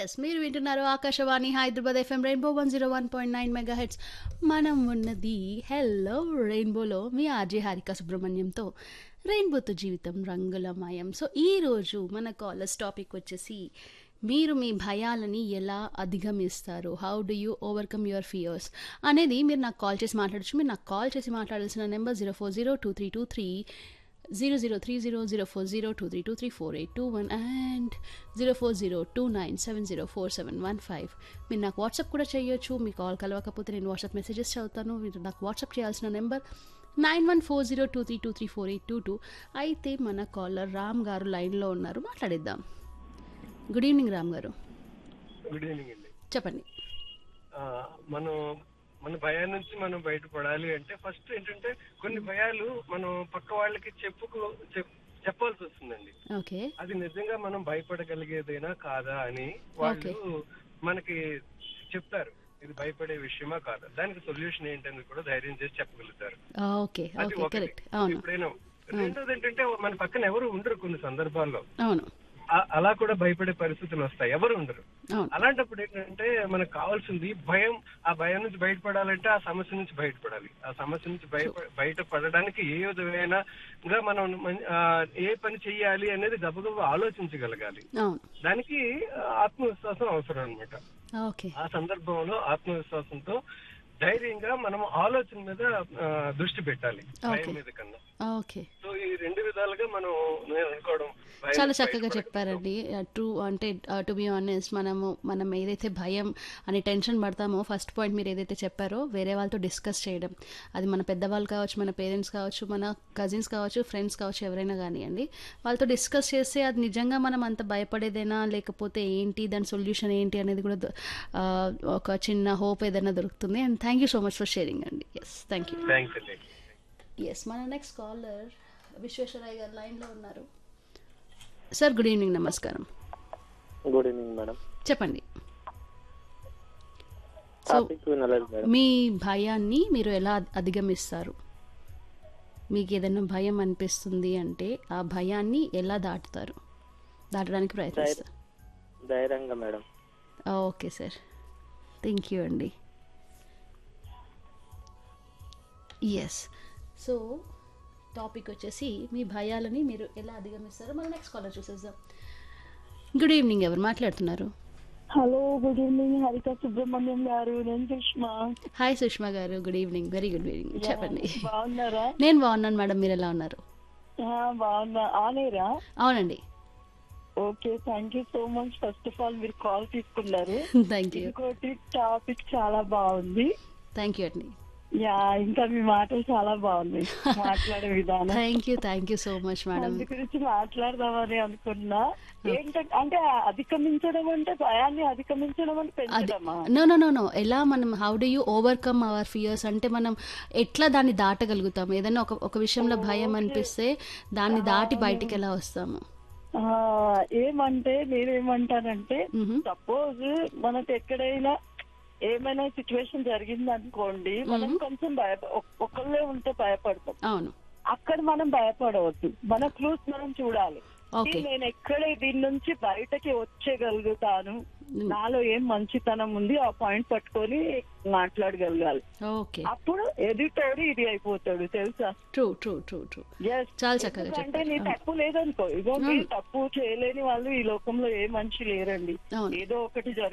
Yes మీరు వింటున్నారు Akashvani Hyderabad FM rainbow one zero one point nine mega hertz మనం ఉన్నది హెల్లో రెయిన్బోలో మీ ఆర్జే హారిక సుబ్రహ్మణ్యంతో రెయిన్బోతో జీవితం రంగులమయం సో ఈరోజు మన కాలర్స్ టాపిక్ వచ్చేసి మీరు మీ భయాలని ఎలా అధిగమిస్తారు how do you overcome your fears అనేది మీరు నాకు కాల్ చేసి మాట్లాడచ్చు మీరు నాకు కాల్ చేసి మాట్లాడాల్సిన number zero four zero two three two three zero zero three zero zero four zero two three two three four eight two one and zero four zero two nine seven zero four seven one five మీరు నాకు WhatsApp కూడా చేయొచ్చు మీ call కలవకపోతే నేను WhatsApp messages చదువుతాను మీరు నాకు WhatsApp చేయాల్సిన number nine one four zero two three two three four eight two two అయితే మన కాలర్ రామ్ గారు లైన్లో ఉన్నారు మాట్లాడిద్దాం గుడ్ ఈవినింగ్ రామ్ గారు గుడ్ ఈవినింగ్ అండి చెప్పండి ఆ, మనం మన భయం నుంచి మనం బయటపడాలి అంటే ఫస్ట్ ఏంటంటే కొన్ని భయాలు మనం పక్క వాళ్ళకి చెప్పుకు చెప్- చెప్పాల్సి వస్తుందండి ఓకే అది నిజంగా మనం భయపడగలిగేదేనా కాదా అని వాళ్ళు మనకి చెప్తారు ఇది భయపడే విషయమా కాదా దానికి సొల్యూషన్ ఏంటని కూడా ధైర్యం చేసి చెప్పగలుగుతారు ఓకే అది ఓకే ఒకటి కరెక్ట్ అవును ఎప్పుడైనా రెండోది ఏంటంటే మన పక్కన ఎవరు ఉండరు కొన్ని సందర్భాల్లో అవును ఆ- అలా కూడా భయపడే పరిస్థితులు వస్తాయి ఎవరు ఉండరు అవును అలాంటప్పుడు ఏంటంటే మనకు కావాల్సింది భయం ఆ భయం నుంచి బయటపడాలంటే ఆ సమస్య నుంచి బయటపడాలి ఆ సమస్య నుంచి బయట బయటపడడానికి ఏ విధమైన ఇంకా మనం మన్- ఆ, ఏ పని చెయ్యాలి అనేది గబగబా ఆలోచించగలగాలి అవును దానికి ఆ, ఆత్మవిశ్వాసం అవసరం అన్నమాట ఓకే ఆ సందర్భంలో ఆత్మవిశ్వాసంతో ధైర్యంగా మనం ఆలోచన మీద ఆ, దృష్టి పెట్టాలి భయం Okay. మీద కన్నా ఓకే సో ఈ రెండు విధాలుగా మనం నేను అనుకోవడం భయం చాలా నుంచి చక్కగా బయటపడగలుగుతాం. చెప్పారండి ట్రూ అంటే టు బి ఆనెస్ట్ మనము మనం ఏదైతే భయం అని టెన్షన్ పడతామో ఫస్ట్ పాయింట్ మీరు ఏదైతే చెప్పారో వేరే వాళ్ళతో డిస్కస్ చేయడం అది మన పెద్దవాళ్ళు కావచ్చు మన పేరెంట్స్ కావచ్చు మన కజిన్స్ కావచ్చు ఫ్రెండ్స్ కావచ్చు ఎవరైనా కానివ్వండి వాళ్ళతో డిస్కస్ చేస్తే అది నిజంగా మనం అంత భయపడేదేనా లేకపోతే ఏంటి దాని సొల్యూషన్ ఏంటి అనేది కూడా దొ- ఆ, ఒక చిన్న హోప్ ఏదైనా దొరుకుతుంది and thank you so much for sharing అండి ఎస్ థ్యాంక్ యూ థ్యాంక్స్ అండి ఎస్ మన నెక్స్ట్ కాలర్ విశ్వేశ్వరయ్య గారు లైన్లో ఉన్నారు సార్ గుడ్ ఈవినింగ్ నమస్కారం గుడ్ ఈవినింగ్ మేడం చెప్పండి సో టాపిక్ వినలేదు మేడం మీ భయాన్ని మీరు ఎలా అధిగమిస్తారు మీకు ఏదైనా భయం అనిపిస్తుంది అంటే ఆ భయాన్ని ఎలా దాటుతారు దాటడానికి ప్రయత్నిస్తారు ధైర్యంగా madam okay sir thank you అండి ఎస్ సో టాపిక్ వచ్చేసి మీ భయాలని మీరు ఎలా అధిగమిస్తారో మన నెక్స్ట్ కాలర్ చూసేద్దాం గుడ్ ఈవినింగ్ ఎవరు మాట్లాడుతున్నారు హలో గుడ్ ఈవినింగ్ హరిత సుబ్రహ్మణ్యం గారు నేను సుష్మా హాయ్ సుష్మా గారు good evening very good evening చెప్పండి బాగున్నారా నేను బాగున్నాను మేడం మీరు ఎలా ఉన్నారు ఆ, బాగున్నా ఆనేరా అవునండి okay thank you so much first of all మీరు కాల్ తీసుకున్నారు థ్యాంక్ యూ ఇంకోటి టాపిక్ చాలా బాగుంది థ్యాంక్ యూ అండి యా ఇంకా మీ మాటలు చాలా బాగున్నాయి మాట్లాడే విధానం thank you thank you so much madam అందు గురించి మాట్లాడదామని అనుకున్నా ఏంటంటే అంటే అధిగమించడం అంటే భయాన్ని అధిగమించడం అంటే అది పెంచడమా నో నో నో నో ఎలా మనం how do you overcome our fears అంటే మనం ఎట్లా దాన్ని దాటగలుగుతాం ఏదైనా ఒక ఒక విషయంలో భయం అనిపిస్తే దాన్ని దాటి బయటికి ఎలా వస్తాము ఆ, ఏమంటే నేనేమంటానంటే మ్హూ. సపోజ్ మనకు ఎక్కడైనా ఏమైనా సిచ్యువేషన్ జరిగింది అనుకోండి మనం కొంచెం భయ ఒకళ్ళే ఉంటే భయపడతాం అవును అక్కడ మనం భయపడవద్దు మన క్లూస్ మనం చూడాలి ఓకే నేను ఎక్కడ దీని నుంచి బయటకి వచ్చేయగలుగుతాను నాలో ఏం మంచితనం ఉంది ఆ పాయింట్ పట్టుకొని మాట్లాడగలగాలి ఓకే అప్పుడు ఎదుటోడు ఇది అయిపోతాడు తెలుసా true true true true Yes. చాలా చక్కగా ఎందుకంటే చెప్పారు నీ అవును. తప్పు లేదనుకో ఇగో అవును. మీరు తప్పు చేయలేని వాళ్ళు ఈ లోకంలో ఏ మనిషి లేరండి అవును ఏదో ఒకటి